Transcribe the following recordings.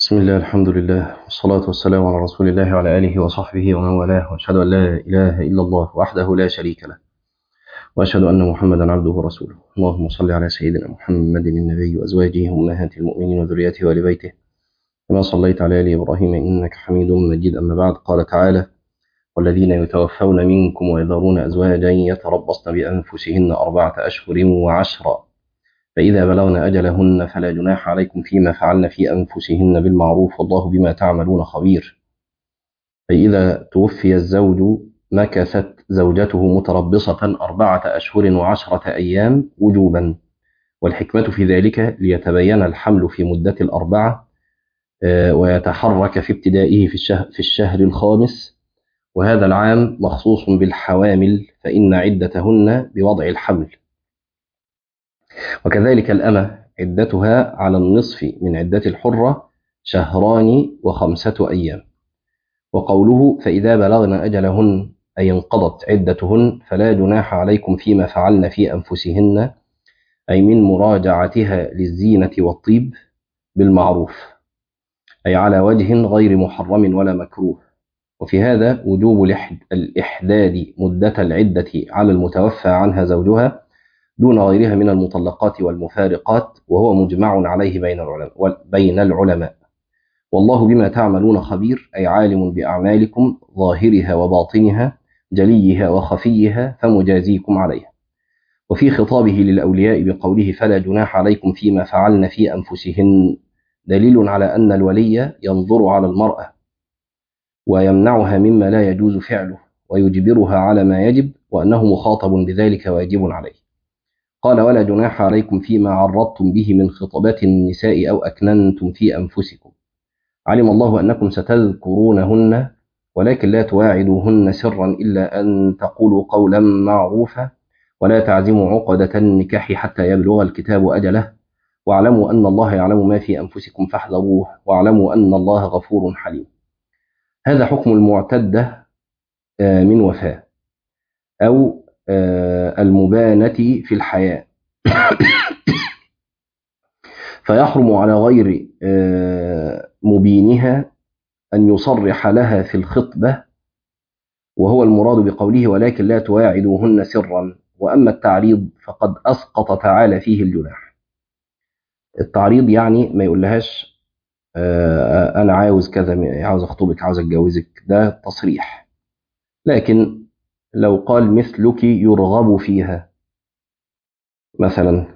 بسم الله الحمد لله والصلاة والسلام على رسول الله وعلى آله وصحبه ومن والاه وأشهد أن لا إله إلا الله وحده لا شريك له وأشهد أن محمدا عبده ورسوله اللهم صل على سيدنا محمد النبي وأزواجه أمهات المؤمنين وذريته وآل بيته كما صليت على آل إبراهيم إنك حميد مجيد أما بعد قال تعالى والذين يتوفون منكم ويذرون أزواجا يتربصن بأنفسهن أربعة أشهر وعشرا فإذا بلغن أجلهن فلا جناح عليكم فيما فعلن في أنفسهن بالمعروف والله بما تعملون خبير فإذا توفي الزوج مكثت زوجته متربصة أربعة أشهر وعشرة أيام وجوبا والحكمة في ذلك ليتبين الحمل في مدة الأربعة ويتحرك في ابتدائه في الشهر, في الشهر الخامس وهذا العام مخصوص بالحوامل فإن عدتهن بوضع الحمل وكذلك الأمة عدتها على النصف من عدة الحرة شهران وخمسة أيام وقوله فإذا بلغن أجلهن أي انقضت عدتهن فلا جناح عليكم فيما فعلن في أنفسهن أي من مراجعتها للزينة والطيب بالمعروف أي على وجه غير محرم ولا مكروه وفي هذا وجوب الإحداد مدة العدة على المتوفى عنها زوجها دون غيرها من المطلقات والمفارقات وهو مجمع عليه بين العلماء بين العلماء والله بما تعملون خبير أي عالم بأعمالكم ظاهرها وباطنها جليها وخفيها فمجازيكم عليها وفي خطابه للأولياء بقوله فلا جناح عليكم فيما فعلن في أنفسهن دليل على أن الولي ينظر على المرأة ويمنعها مما لا يجوز فعله ويجبرها على ما يجب وأنه مخاطب بذلك واجب عليه قال ولا جناح عليكم فيما عرضتم به من خطبات النساء أو أكننتم في أنفسكم علم الله أنكم ستذكرونهن ولكن لا تواعدوهن سرا إلا أن تقولوا قولا معروفا ولا تعزموا عقدة النكاح حتى يبلغ الكتاب أجله واعلموا أن الله يعلم ما في أنفسكم فاحذروه واعلموا أن الله غفور حليم هذا حكم المعتدة من وفاة أو المبانة في الحياة فيحرم على غير مبينها أن يصرح لها في الخطبة وهو المراد بقوله ولكن لا تواعدوهن سرا وأما التعريض فقد أسقط تعالى فيه الجناح التعريض يعني ما يقولهاش أنا عاوز كذا عاوز أخطبك عاوز أتجوزك ده تصريح لكن لو قال مثلك يرغب فيها مثلا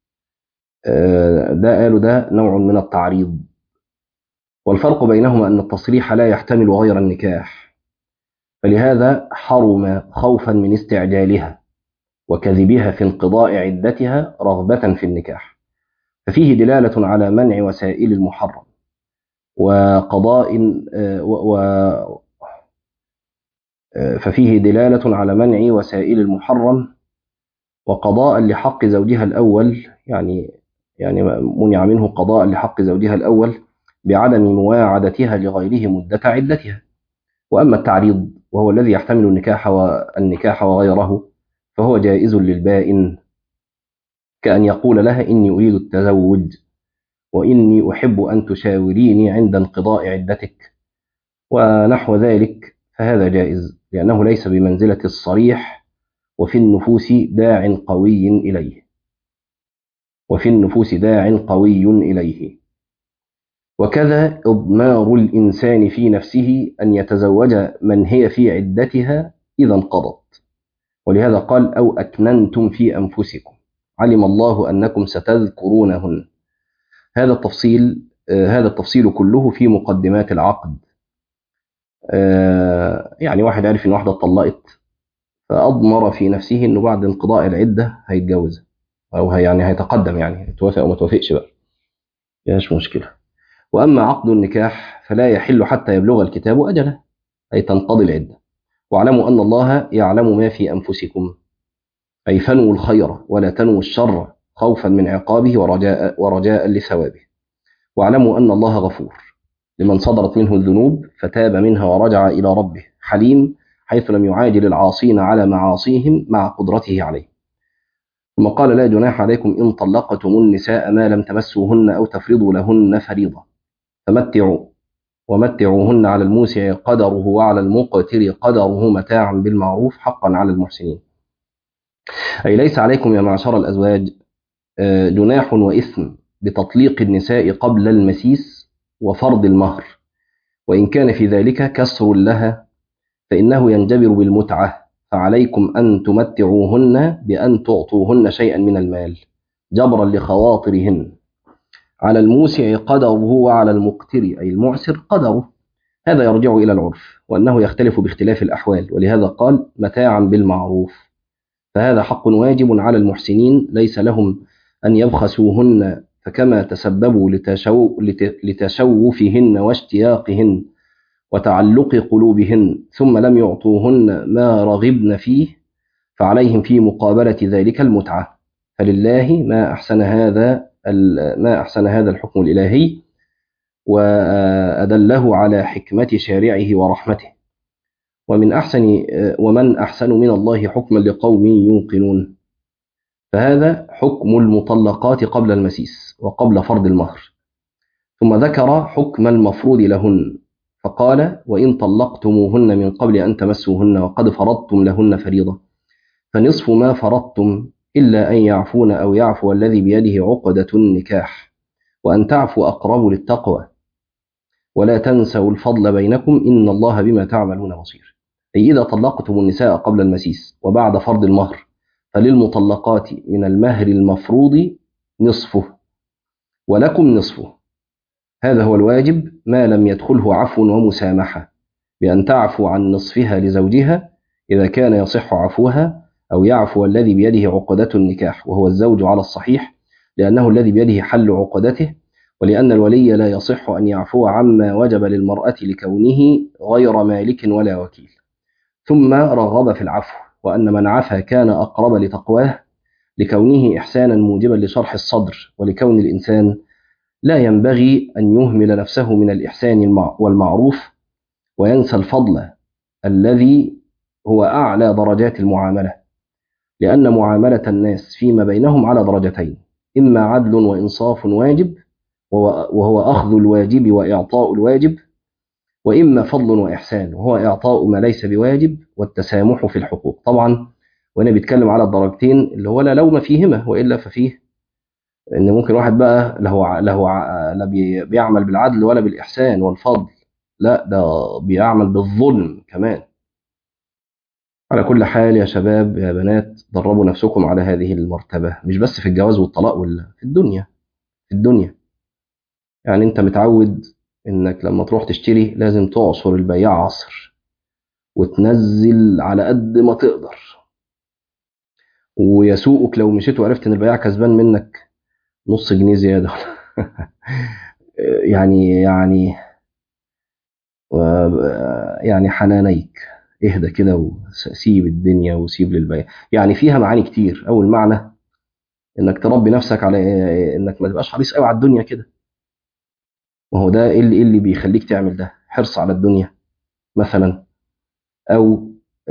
ده قالوا ده نوع من التعريض والفرق بينهما أن التصريح لا يحتمل غير النكاح فلهذا حرم خوفا من استعجالها وكذبها في انقضاء عدتها رغبة في النكاح ففيه دلالة على منع وسائل المحرم وقضاء و ففيه دلالة على منع وسائل المحرم وقضاء لحق زوجها الأول يعني يعني منع منه قضاء لحق زوجها الأول بعدم مواعدتها لغيره مدة عدتها وأما التعريض وهو الذي يحتمل النكاح والنكاح وغيره فهو جائز للبائن كأن يقول لها إني أريد التزوج وإني أحب أن تشاوريني عند انقضاء عدتك ونحو ذلك فهذا جائز لأنه ليس بمنزلة الصريح وفي النفوس داع قوي إليه وفي النفوس داع قوي إليه وكذا إضمار الإنسان في نفسه أن يتزوج من هي في عدتها إذا انقضت ولهذا قال أو أكننتم في أنفسكم علم الله أنكم ستذكرونهن هذا التفصيل هذا التفصيل كله في مقدمات العقد يعني واحد عرف ان واحده اتطلقت فاضمر في نفسه انه بعد انقضاء العده هيتجوزها او هي يعني هيتقدم يعني توافق او ما توافقش بقى مش مشكله واما عقد النكاح فلا يحل حتى يبلغ الكتاب اجله اي تنقضي العده واعلموا ان الله يعلم ما في انفسكم اي فنوا الخير ولا تنووا الشر خوفا من عقابه ورجاء ورجاء لثوابه واعلموا ان الله غفور لمن صدرت منه الذنوب فتاب منها ورجع إلى ربه حليم حيث لم يعاجل العاصين على معاصيهم مع قدرته عليه ثم قال لا جناح عليكم إن طلقتم النساء ما لم تمسوهن أو تفرضوا لهن فريضة فمتعوا ومتعوهن على الموسع قدره وعلى المقتر قدره متاعا بالمعروف حقا على المحسنين أي ليس عليكم يا معشر الأزواج جناح وإثم بتطليق النساء قبل المسيس وفرض المهر وإن كان في ذلك كسر لها فإنه ينجبر بالمتعة فعليكم أن تمتعوهن بأن تعطوهن شيئا من المال جبرا لخواطرهن على الموسع قدره وعلى المقتر أي المعسر قدره هذا يرجع إلى العرف وأنه يختلف باختلاف الأحوال ولهذا قال متاعا بالمعروف فهذا حق واجب على المحسنين ليس لهم أن يبخسوهن فكما تسببوا لتشو لتشوفهن واشتياقهن وتعلق قلوبهن ثم لم يعطوهن ما رغبن فيه فعليهم في مقابلة ذلك المتعة فلله ما أحسن هذا ما أحسن هذا الحكم الإلهي وأدله على حكمة شارعه ورحمته ومن أحسن ومن أحسن من الله حكما لقوم يوقنون فهذا حكم المطلقات قبل المسيس وقبل فرض المهر ثم ذكر حكم المفروض لهن فقال وإن طلقتموهن من قبل أن تمسوهن وقد فرضتم لهن فريضة فنصف ما فرضتم إلا أن يعفون أو يعفو الذي بيده عقدة النكاح وأن تعفوا أقرب للتقوى ولا تنسوا الفضل بينكم إن الله بما تعملون بصير أي إذا طلقتم النساء قبل المسيس وبعد فرض المهر فللمطلقات من المهر المفروض نصفه ولكم نصفه هذا هو الواجب ما لم يدخله عفو ومسامحة بأن تعفو عن نصفها لزوجها إذا كان يصح عفوها أو يعفو الذي بيده عقدة النكاح وهو الزوج على الصحيح لأنه الذي بيده حل عقدته ولأن الولي لا يصح أن يعفو عما وجب للمرأة لكونه غير مالك ولا وكيل ثم رغب في العفو وأن من عفا كان أقرب لتقواه لكونه إحسانا موجبا لشرح الصدر ولكون الإنسان لا ينبغي أن يهمل نفسه من الإحسان والمعروف وينسى الفضل الذي هو أعلى درجات المعاملة لأن معاملة الناس فيما بينهم على درجتين إما عدل وإنصاف واجب وهو أخذ الواجب وإعطاء الواجب وإما فضل وإحسان وهو إعطاء ما ليس بواجب والتسامح في الحقوق طبعا وأنا بيتكلم على الدرجتين اللي هو لا لوم فيهما وإلا ففيه إن ممكن واحد بقى له له لا بيعمل بالعدل ولا بالإحسان والفضل لا ده بيعمل بالظلم كمان على كل حال يا شباب يا بنات دربوا نفسكم على هذه المرتبة مش بس في الجواز والطلاق ولا في الدنيا في الدنيا يعني انت متعود انك لما تروح تشتري لازم تعصر البياع عصر وتنزل على قد ما تقدر ويسوقك لو مشيت وعرفت ان البياع كسبان منك نص جنيه زياده يعني يعني يعني حنانيك اهدى كده وسيب الدنيا وسيب للبيع يعني فيها معاني كتير اول معنى انك تربي نفسك على انك ما تبقاش حريص قوي على الدنيا كده وهو ده ايه اللي, اللي بيخليك تعمل ده حرص على الدنيا مثلا او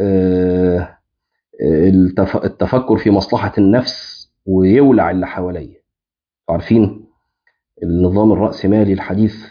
التفكر في مصلحة النفس ويولع اللي حواليه عارفين النظام الرأسمالي الحديث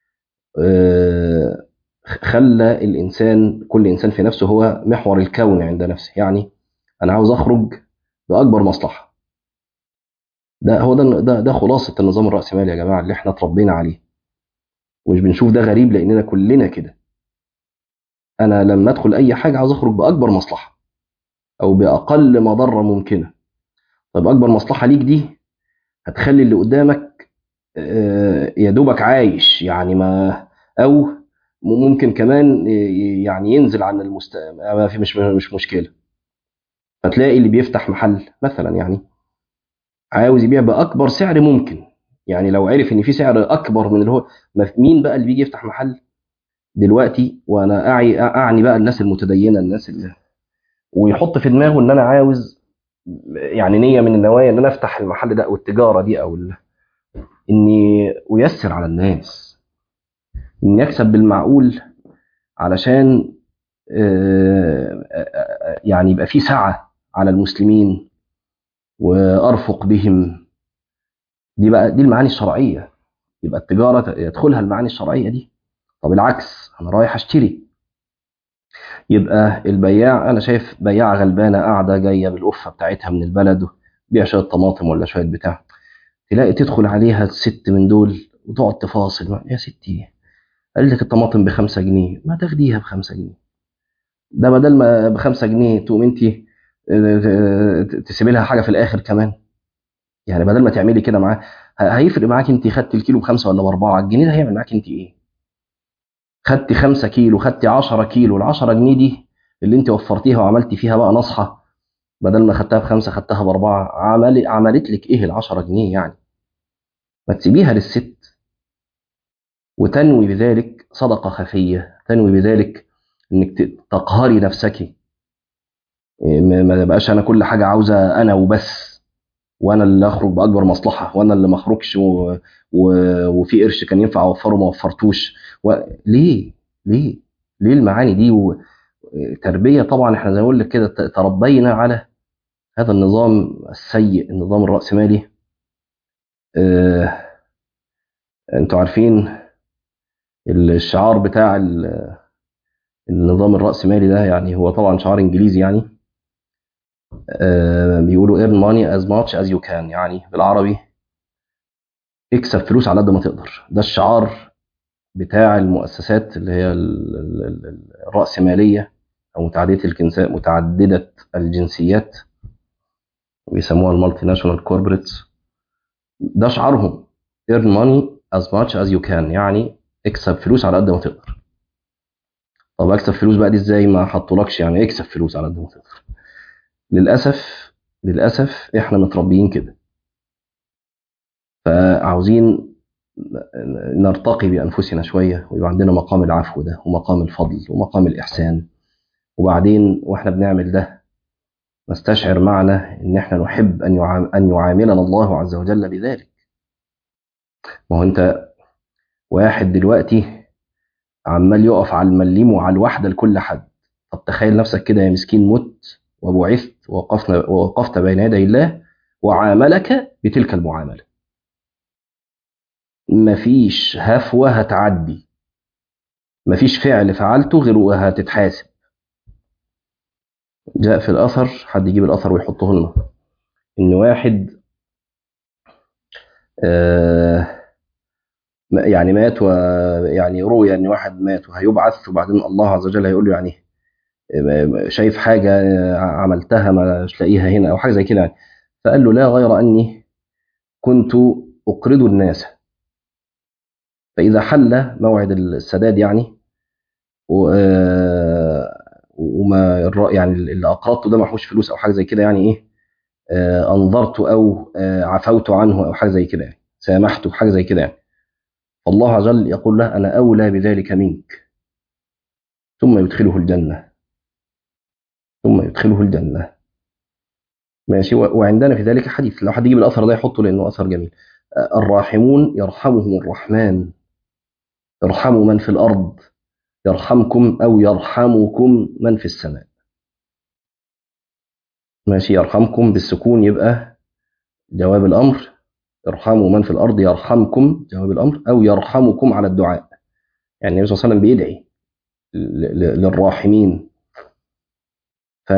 خلى الإنسان كل إنسان في نفسه هو محور الكون عند نفسه يعني أنا عاوز أخرج بأكبر مصلحة ده هو ده ده, ده خلاصة النظام الرأسمالي يا جماعة اللي احنا اتربينا عليه ومش بنشوف ده غريب لأننا كلنا كده أنا لما أدخل أي حاجة عاوز أخرج بأكبر مصلحة أو بأقل مضرة ممكنة طب أكبر مصلحة ليك دي هتخلي اللي قدامك يا دوبك عايش يعني ما أو ممكن كمان يعني ينزل عن المست ما في مش مش مشكلة فتلاقي اللي بيفتح محل مثلا يعني عاوز يبيع بأكبر سعر ممكن يعني لو عرف ان في سعر اكبر من اللي هو مين بقى اللي بيجي يفتح محل دلوقتي وانا اعي اعني بقى الناس المتدينه الناس اللي ويحط في دماغه ان انا عاوز يعني نيه من النوايا ان انا افتح المحل ده او التجاره دي او اني ايسر على الناس اني اكسب بالمعقول علشان يعني يبقى في سعه على المسلمين وارفق بهم دي بقى دي المعاني الشرعيه يبقى التجاره يدخلها المعاني الشرعيه دي طب العكس انا رايح اشتري يبقى البياع انا شايف بياعه غلبانه قاعده جايه بالقفه بتاعتها من البلد بيع شويه طماطم ولا شويه بتاع تلاقي تدخل عليها ست من دول وتقعد تفاصل يا ستي قال لك الطماطم بخمسة جنيه ما تاخديها بخمسة جنيه ده بدل ما بخمسة جنيه تقوم انت تسيبي لها حاجه في الاخر كمان يعني بدل ما تعملي كده معاه هيفرق معاك انت خدت الكيلو بخمسه ولا باربعه الجنيه ده هيعمل معاك انت ايه؟ خدتي خمسة كيلو خدتي 10 كيلو ال 10 جنيه دي اللي انت وفرتيها وعملتي فيها بقى نصحه بدل ما خدتها بخمسه خدتها باربعه عمل عملت لك ايه ال 10 جنيه يعني؟ ما تسيبيها للست وتنوي بذلك صدقه خفيه تنوي بذلك انك تقهري نفسك ما بقاش انا كل حاجه عاوزه انا وبس وانا اللي اخرج باكبر مصلحه وانا اللي ما اخرجش و... و... وفي قرش كان ينفع اوفره ما وفرتوش و... ليه ليه ليه المعاني دي و... تربيه طبعا احنا زي ما اقول لك كده تربينا على هذا النظام السيء النظام الراسمالي اه... انتوا عارفين الشعار بتاع النظام الراسمالي ده يعني هو طبعا شعار انجليزي يعني آه بيقولوا earn money as much as you can يعني بالعربي اكسب فلوس على قد ما تقدر ده الشعار بتاع المؤسسات اللي هي الرأسمالية أو متعددة الجنسيات متعددة الجنسيات بيسموها المالتي ناشونال كوربريتس ده شعارهم earn money as much as you can يعني اكسب فلوس على قد ما تقدر طب اكسب فلوس بقى دي ازاي ما حطولكش يعني اكسب فلوس على قد ما تقدر للأسف للأسف إحنا متربيين كده فعاوزين نرتقي بأنفسنا شوية ويبقى عندنا مقام العفو ده ومقام الفضل ومقام الإحسان وبعدين وإحنا بنعمل ده نستشعر معنا إن إحنا نحب أن أن يعاملنا الله عز وجل بذلك ما هو أنت واحد دلوقتي عمال يقف على المليم وعلى الواحدة لكل حد طب تخيل نفسك كده يا مسكين مت وبعثت ووقفنا ووقفت بين يدي الله وعاملك بتلك المعامله مفيش هفوه هتعدي مفيش فعل فعلته غير وهتتحاسب جاء في الاثر حد يجيب الاثر ويحطه لنا ان واحد آه يعني مات ويعني روي ان واحد مات وهيبعث وبعدين الله عز وجل هيقول له يعني شايف حاجة عملتها مش لاقيها هنا أو حاجة زي كده فقال له لا غير أني كنت أقرض الناس فإذا حل موعد السداد يعني وما يعني اللي أقرضته ده محوش فلوس أو حاجة زي كده يعني إيه أنظرت أو عفوت عنه أو حاجة زي كده يعني سامحته حاجة زي كده يعني فالله عز وجل يقول له أنا أولى بذلك منك ثم يدخله الجنة ثم يدخله الجنة ماشي وعندنا في ذلك حديث لو حد يجيب الأثر ده يحطه لأنه أثر جميل الراحمون يرحمهم الرحمن ارحموا من في الأرض يرحمكم أو يرحمكم من في السماء ماشي يرحمكم بالسكون يبقى جواب الأمر ارحموا من في الأرض يرحمكم جواب الأمر أو يرحمكم على الدعاء يعني النبي صلى الله عليه وسلم بيدعي للراحمين ف...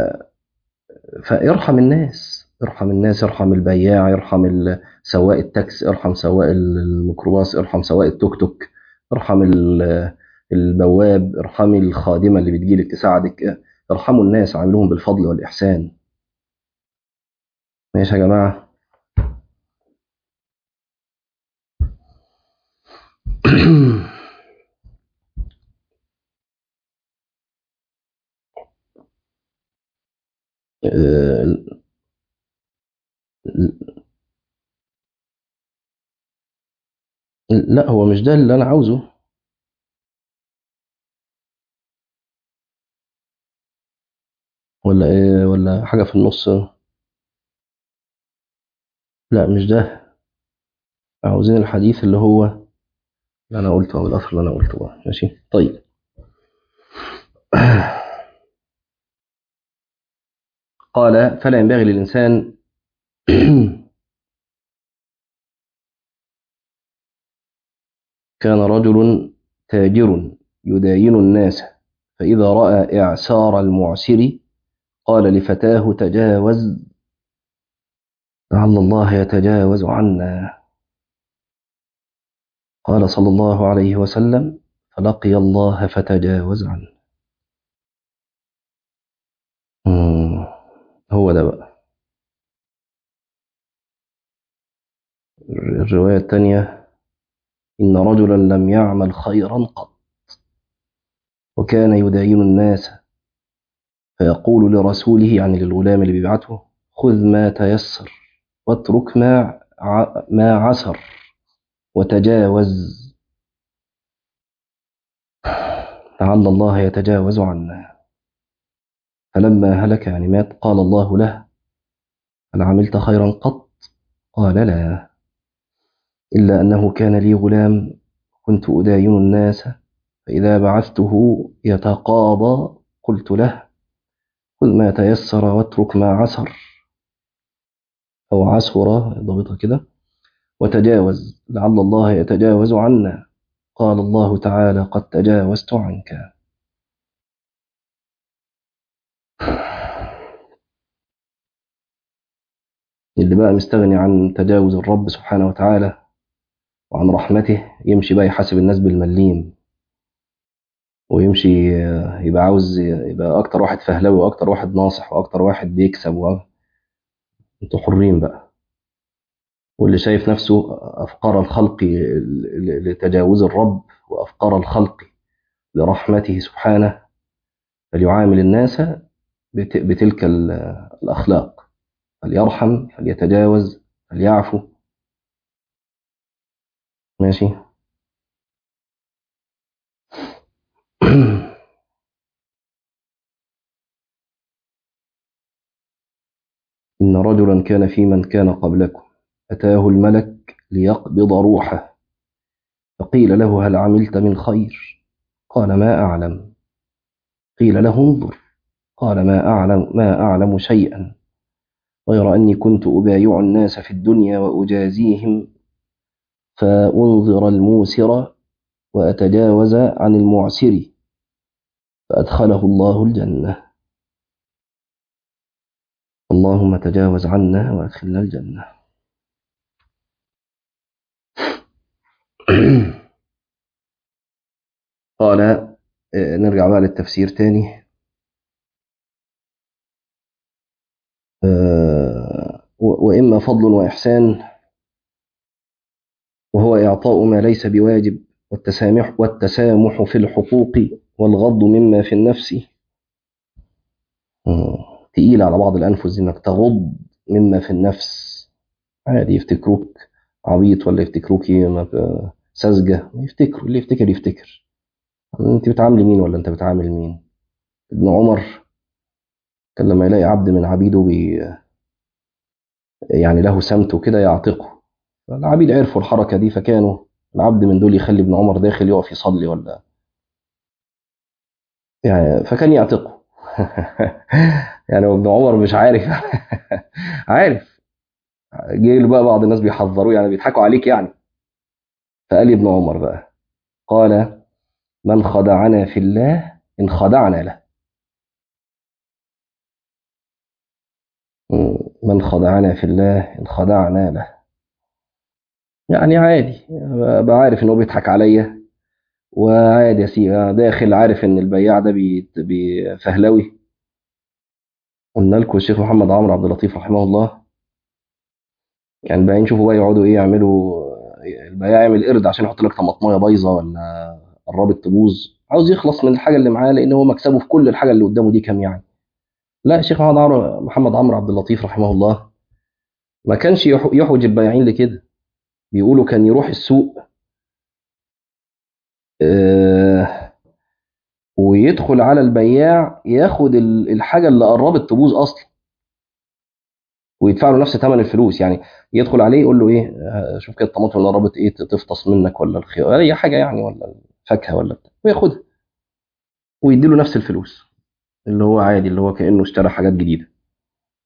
فارحم الناس ارحم الناس ارحم البياع ارحم سواق التاكس ارحم سواق الميكروباص ارحم سواق التوك توك ارحم البواب ارحمي الخادمه اللي بتجيلك تساعدك ارحموا الناس عاملوهم بالفضل والاحسان ماشي يا جماعه لا هو مش ده اللي انا عاوزه ولا ايه ولا حاجه في النص لا مش ده عاوزين الحديث اللي هو اللي انا قلته او الاثر اللي انا قلته بقى ماشي طيب قال فلا ينبغي للإنسان كان رجل تاجر يداين الناس فإذا رأى إعسار المعسر قال لفتاه تجاوز لعل الله يتجاوز عنا قال صلى الله عليه وسلم فلقي الله فتجاوز عنه مم. هو ده بقى الرواية الثانية إن رجلا لم يعمل خيرا قط وكان يداين الناس فيقول لرسوله يعني للغلام اللي بيبعته خذ ما تيسر واترك ما ع- ما عسر وتجاوز لعل الله يتجاوز عنا فلما هلك يعني مات قال الله له هل عملت خيرا قط قال لا إلا أنه كان لي غلام كنت أداين الناس فإذا بعثته يتقاضى قلت له خذ ما تيسر واترك ما عسر أو عسر ضبطها كده وتجاوز لعل الله يتجاوز عنا قال الله تعالى قد تجاوزت عنك اللي بقى مستغني عن تجاوز الرب سبحانه وتعالى وعن رحمته يمشي بقى يحاسب الناس بالمليم ويمشي آه، يبقى عاوز يبقى أكتر واحد فهلوي وأكتر واحد ناصح وأكتر واحد بيكسب و... انتوا حرين بقى واللي شايف نفسه أفقر الخلق ل- ل- لتجاوز الرب وأفقر الخلق لرحمته سبحانه فليعامل الناس بت- بتلك ال- الأخلاق فليرحم فليتجاوز فليعفو ماشي إن رجلا كان في من كان قبلكم أتاه الملك ليقبض روحه فقيل له هل عملت من خير قال ما أعلم قيل له انظر قال ما أعلم ما أعلم شيئا غير أني كنت أبايع الناس في الدنيا وأجازيهم فأنظر الموسر وأتجاوز عن المعسر فأدخله الله الجنة اللهم تجاوز عنا وأدخلنا الجنة قال آه، نرجع بقى للتفسير تاني آه، و- وإما فضل وإحسان وهو إعطاء ما ليس بواجب والتسامح والتسامح في الحقوق والغض مما في النفس مم. تقيل على بعض الأنفس إنك تغض مما في النفس عادي يفتكروك عبيط ولا يفتكروك إيه ما ب- ساذجة ما يفتكروا اللي يفتكر يفتكر أنت بتعامل مين ولا أنت بتعامل مين ابن عمر كان لما يلاقي عبد من عبيده بي يعني له سمت وكده يعتقه العبيد عرفوا الحركة دي فكانوا العبد من دول يخلي ابن عمر داخل يقف يصلي ولا يعني فكان يعتقه يعني ابن عمر مش عارف عارف جه له بقى بعض الناس بيحذروه يعني بيضحكوا عليك يعني فقال ابن عمر بقى قال من خدعنا في الله إن خدعنا له من خدعنا في الله إن خدعنا له يعني عادي بقى عارف إن هو بيضحك عليا وعادي يا سيدي أنا داخل عارف إن البياع ده بي- بفهلوي قلنا لكم الشيخ محمد عمرو عبد اللطيف رحمه الله يعني البياعين شوفوا بقى يقعدوا إيه يعملوا البياع يعمل قرد عشان يحط لك طماطمايه بايظه ولا قربت تبوظ عاوز يخلص من الحاجه اللي معاه لان هو مكسبه في كل الحاجه اللي قدامه دي كام يعني لا الشيخ محمد عمرو محمد عمرو عبد اللطيف رحمه الله ما كانش يح- يحوج البياعين لكده بيقولوا كان يروح السوق آه، ويدخل على البياع ياخد ال- الحاجه اللي قربت تبوظ اصلا ويدفع له نفس ثمن الفلوس يعني يدخل عليه يقول له ايه آه، شوف كده الطماطم اللي قربت ايه تفطس منك ولا الخيار ولا اي حاجه يعني ولا الفاكهه ولا بتاع وياخدها ويدي له نفس الفلوس اللي هو عادي اللي هو كانه اشترى حاجات جديده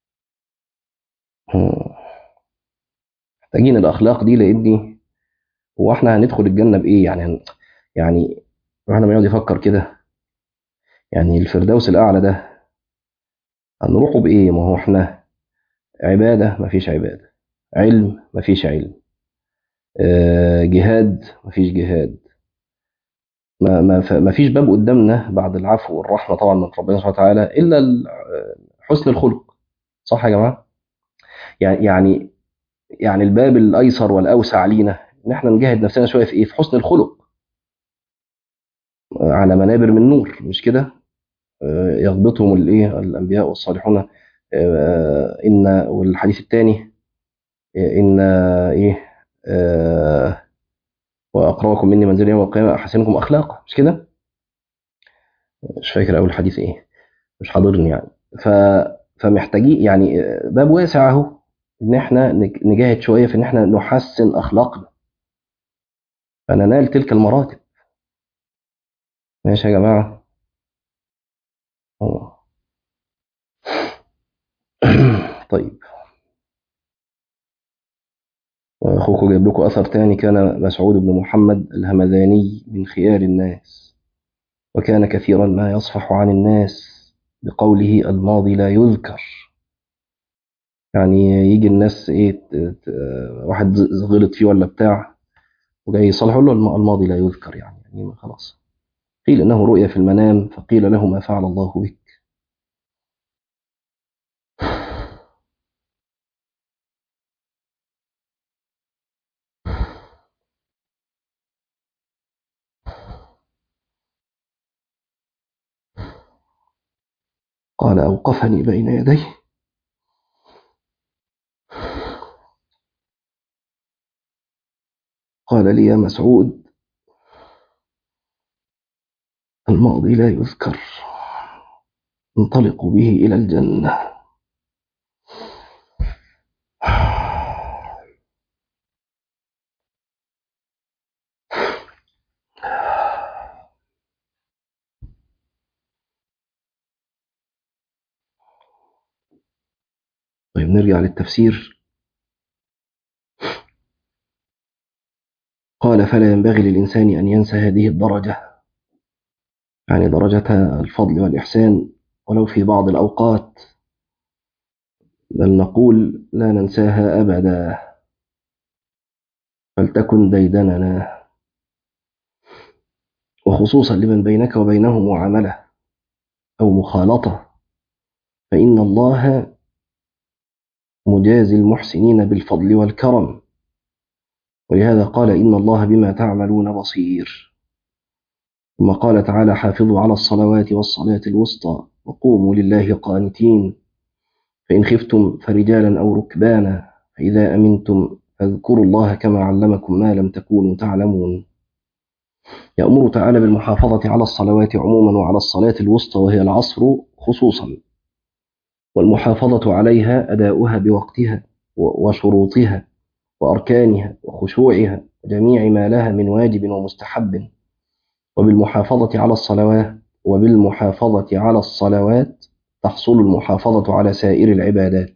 مم. محتاجين الاخلاق دي لان هو احنا هندخل الجنة بإيه يعني هن- يعني احنا بنقعد يفكر كده يعني الفردوس الأعلى ده هنروحوا بإيه ما هو احنا عبادة مفيش عبادة علم مفيش علم آه، جهاد مفيش جهاد ما ما ف- مفيش باب قدامنا بعد العفو والرحمة طبعا من ربنا سبحانه وتعالى إلا ال- آه، حسن الخلق صح يا جماعة يعني يعني يعني الباب الأيسر والأوسع لينا إن احنا نجاهد نفسنا شوية في إيه في حسن الخلق آه، على منابر من نور مش كده آه، يغبطهم الايه الانبياء والصالحون آه، ان والحديث الثاني ان ايه آه، واقربكم مني منزلا يوم القيامه احسنكم اخلاقا مش كده مش فاكر اول الحديث ايه مش حاضرني يعني ف فمحتاجين يعني آه، باب واسع اهو ان احنا نج- نجاهد شويه في ان احنا نحسن اخلاقنا فننال تلك المراتب ماشي يا جماعه أوه. طيب واخوكم جايب لكم اثر تاني كان مسعود بن محمد الهمذاني من خيار الناس وكان كثيرا ما يصفح عن الناس بقوله الماضي لا يذكر يعني يجي الناس ايه ت- ت- واحد ز- غلط فيه ولا بتاع وجاي يصلح يقول له الم- الماضي لا يذكر يعني, يعني خلاص قيل انه رؤيا في المنام فقيل له ما فعل الله بك قال اوقفني بين يديه قال لي يا مسعود الماضي لا يذكر انطلق به الى الجنه طيب نرجع للتفسير قال فلا ينبغي للإنسان أن ينسى هذه الدرجة يعني درجة الفضل والإحسان ولو في بعض الأوقات بل نقول لا ننساها أبدا فلتكن ديدننا وخصوصا لمن بينك وبينه معاملة أو مخالطة فإن الله مجازي المحسنين بالفضل والكرم ولهذا قال إن الله بما تعملون بصير ثم قال تعالى حافظوا على الصلوات والصلاة الوسطى وقوموا لله قانتين فإن خفتم فرجالا أو ركبانا فإذا أمنتم فاذكروا الله كما علمكم ما لم تكونوا تعلمون يأمر تعالى بالمحافظة على الصلوات عموما وعلى الصلاة الوسطى وهي العصر خصوصا والمحافظة عليها أداؤها بوقتها وشروطها وأركانها وخشوعها وجميع ما لها من واجب ومستحب وبالمحافظة على الصلوات وبالمحافظة على الصلوات تحصل المحافظة على سائر العبادات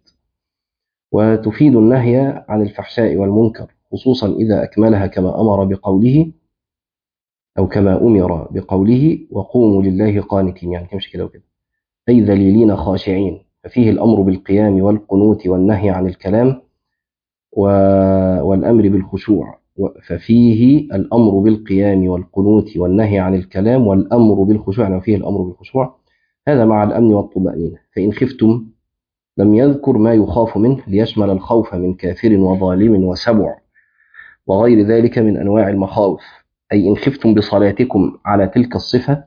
وتفيد النهي عن الفحشاء والمنكر خصوصا إذا أكملها كما أمر بقوله أو كما أمر بقوله وقوموا لله قانتين يعني تمشي كده وكده أي ذليلين خاشعين ففيه الأمر بالقيام والقنوت والنهي عن الكلام و... والأمر بالخشوع ففيه الأمر بالقيام والقنوت والنهي عن الكلام والأمر بالخشوع يعني فيه الأمر بالخشوع هذا مع الأمن والطمأنينة فإن خفتم لم يذكر ما يخاف منه ليشمل الخوف من كافر وظالم وسبع وغير ذلك من أنواع المخاوف أي إن خفتم بصلاتكم على تلك الصفة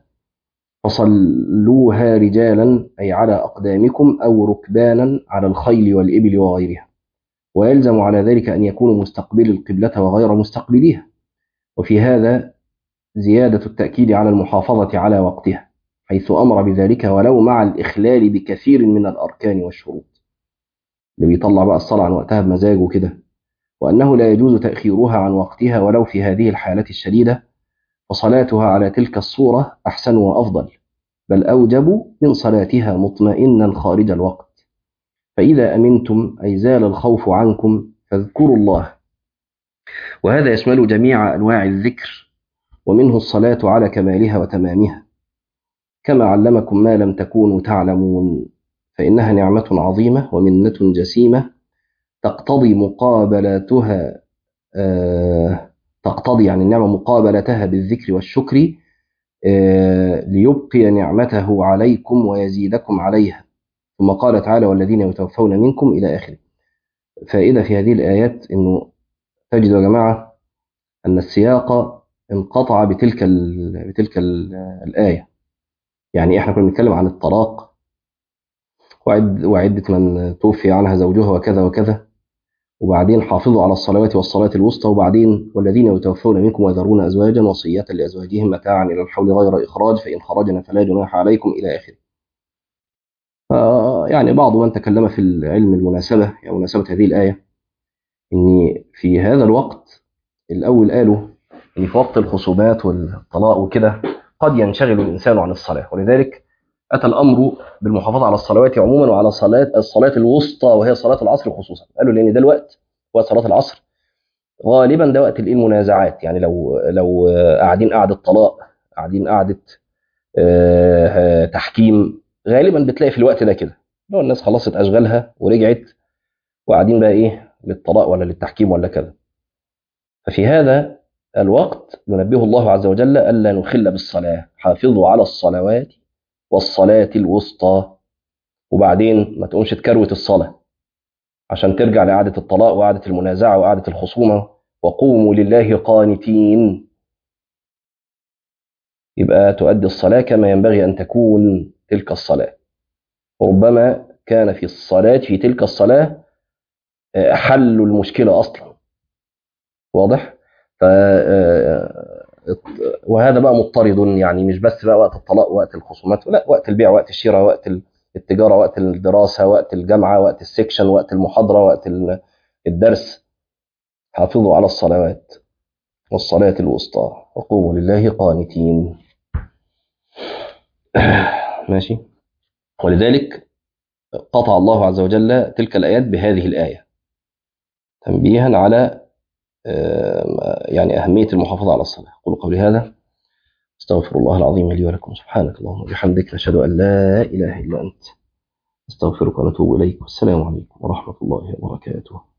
فصلوها رجالا أي على أقدامكم أو ركبانا على الخيل والإبل وغيرها ويلزم على ذلك أن يكونوا مستقبل القبلة وغير مستقبليها وفي هذا زيادة التأكيد على المحافظة على وقتها حيث أمر بذلك ولو مع الإخلال بكثير من الأركان والشروط اللي بيطلع بقى الصلاة عن وقتها بمزاجه كده وأنه لا يجوز تأخيرها عن وقتها ولو في هذه الحالة الشديدة فصلاتها على تلك الصورة أحسن وأفضل بل أوجب من صلاتها مطمئنا خارج الوقت فإذا أمنتم أي زال الخوف عنكم فاذكروا الله وهذا يشمل جميع أنواع الذكر ومنه الصلاة على كمالها وتمامها كما علمكم ما لم تكونوا تعلمون فإنها نعمة عظيمة ومنة جسيمة تقتضي مقابلتها آه تقتضي يعني النعمة مقابلتها بالذكر والشكر آه ليبقي نعمته عليكم ويزيدكم عليها ثم قال تعالى والذين يتوفون منكم إلى آخره فائدة في هذه الآيات أنه تجد يا جماعة أن السياق انقطع بتلك ال بتلك ال الآية يعني إحنا كنا بنتكلم عن الطلاق وعد وعدة من توفي عنها زوجها وكذا وكذا وبعدين حافظوا على الصلوات والصلاة الوسطى وبعدين والذين يتوفون منكم ويذرون أزواجا وصية لأزواجهم متاعا إلى الحول غير إخراج فإن خرجنا فلا جناح عليكم إلى آخره يعني بعض من تكلم في العلم المناسبة يعني مناسبة هذه الآية إن في هذا الوقت الأول قالوا إن في وقت الخصومات والطلاق وكده قد ينشغل الإنسان عن الصلاة ولذلك أتى الأمر بالمحافظة على الصلوات عموما وعلى صلاة الصلاة الوسطى وهي صلاة العصر خصوصا قالوا لأن ده الوقت وقت صلاة العصر غالبا ده وقت المنازعات يعني لو لو قاعدين قعدة طلاق قاعدين قعدة تحكيم غالبا بتلاقي في الوقت ده كده لو الناس خلصت أشغالها ورجعت وقاعدين بقى إيه للطلاق ولا للتحكيم ولا كذا ففي هذا الوقت ينبه الله عز وجل ألا نخل بالصلاة حافظوا على الصلوات والصلاة الوسطى وبعدين ما تقومش تكروت الصلاة عشان ترجع لعادة الطلاق وعادة المنازعة وعادة الخصومة وقوموا لله قانتين يبقى تؤدي الصلاة كما ينبغي أن تكون تلك الصلاة وربما كان في الصلاة في تلك الصلاة حل المشكلة أصلا واضح؟ ف وهذا بقى مضطرد يعني مش بس بقى وقت الطلاق وقت الخصومات لا وقت البيع وقت الشراء وقت التجارة وقت الدراسة وقت الجامعة وقت السكشن وقت المحاضرة وقت الدرس حافظوا على الصلوات والصلاة الوسطى وقوموا لله قانتين ماشي ولذلك قطع الله عز وجل تلك الآيات بهذه الآية تنبيها على يعني أهمية المحافظة على الصلاة أقول قولي هذا استغفر الله العظيم لي ولكم سبحانك اللهم وبحمدك نشهد أن لا إله إلا أنت استغفرك ونتوب إليك والسلام عليكم ورحمة الله وبركاته